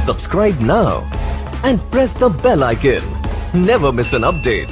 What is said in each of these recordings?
Subscribe now and press the bell icon. Never miss an update.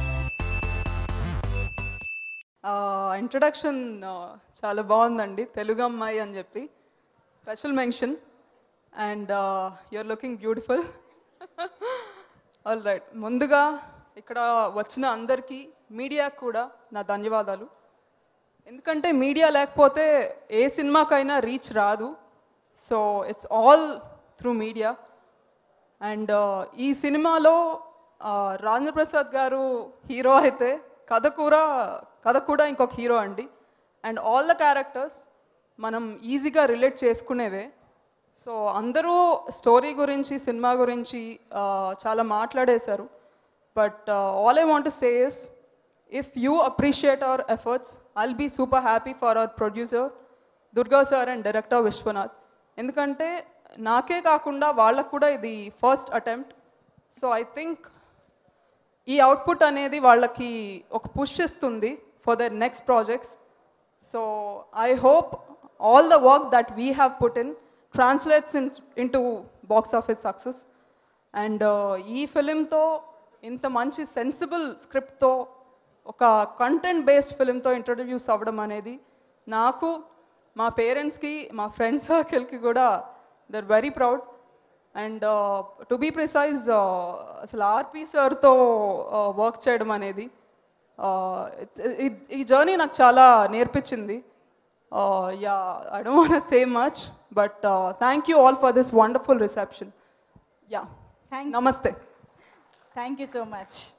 Introduction చాలా బాగుందండి తెలుగు అమ్మాయి అని చెప్పి special mention and you're looking beautiful all right ముందుగా ఇక్కడ వచ్చిన అందరికీ మీడియాకు కూడా నా ధన్యవాదాలు ఎందుకంటే మీడియా లేకపోతే ఏ సినిమాకైనా రీచ్ రాదు so it's all through media and ఈ సినిమాలో రాజేంద్ర ప్రసాద్ గారు హీరో అయితే కథ కూడా కథ కూడా ఇంకొక హీరో అండి అండ్ ఆల్ ద క్యారెక్టర్స్ మనం ఈజీగా రిలేట్ చేసుకునేవే సో అందరూ స్టోరీ గురించి సినిమా గురించి ఆ, చాలా మాట్లాడేశారు but all I want say is if you appreciate our efforts I'll be super happy for our producer Durga sir and director Viswanath ఎందుకంటే నాకే కాకుండా వాళ్ళకు కూడా ఇది first attempt so I think ఈ అవుట్పుట్ అనేది వాళ్ళకి ఒక పుష్ ఇస్తుంది for their next projects so I hope all the work that we have put in translates in into box office success and ఈ ఫిలింతో ఇంత మంచి సెన్సిబుల్ స్క్రిప్ట్తో ఒక కంటెంట్ బేస్డ్ ఫిలింతో ఇంట్రొడ్యూస్ అవ్వడం అనేది నాకు మా పేరెంట్స్కి మా ఫ్రెండ్ సర్కిల్కి కూడా they're very proud and to be precise అసలు ఆర్పి సార్తో వర్క్ చేయడం అనేది uh, it's- it- ఈ జర్నీ నాకు చాలా నేర్పించింది yeah I don't want say much but thank you all for this wonderful reception yeah Thank you. నమస్తే Thank you so much.